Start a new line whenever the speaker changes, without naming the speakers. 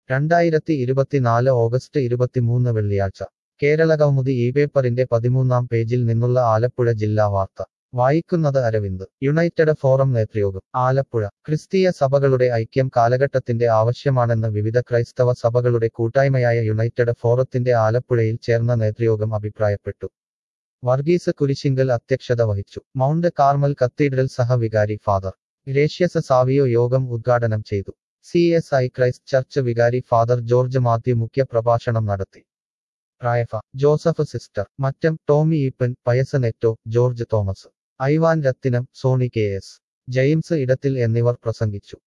രണ്ടായിരത്തി ഇരുപത്തിനാല് ഓഗസ്റ്റ് ഇരുപത്തിമൂന്ന് വെള്ളിയാഴ്ച കേരള കൗമുദി ഈ പേപ്പറിന്റെ പതിമൂന്നാം പേജിൽ നിന്നുള്ള ആലപ്പുഴ ജില്ലാ വാർത്ത വായിക്കുന്നത് അരവിന്ദ് യുണൈറ്റഡ് ഫോറം നേതൃയോഗം ആലപ്പുഴ ക്രിസ്തീയ സഭകളുടെ ഐക്യം കാലഘട്ടത്തിന്റെ ആവശ്യമാണെന്ന് വിവിധ ക്രൈസ്തവ സഭകളുടെ കൂട്ടായ്മയായ യുണൈറ്റഡ് ഫോറത്തിന്റെ ആലപ്പുഴയിൽ ചേർന്ന നേതൃയോഗം അഭിപ്രായപ്പെട്ടു വർഗീസ് കുരിശിങ്കൽ അധ്യക്ഷത വഹിച്ചു മൗണ്ട് കാർമൽ കത്തീഡ്രൽ സഹവികാരി ഫാദർ ഗ്രേഷ്യസ് സാവിയോ യോഗം ഉദ്ഘാടനം ചെയ്തു C S I Christ Church വികാരി ഫാദർ ജോർജ് മാത്യു മുഖ്യ പ്രഭാഷണം നടത്തി റായഫ Joseph sister Mattam Tomy Eapen Pius Netto George Thomas Ivan Rathinam Sony K S James Edathil എന്നിവർ പ്രസംഗിച്ചു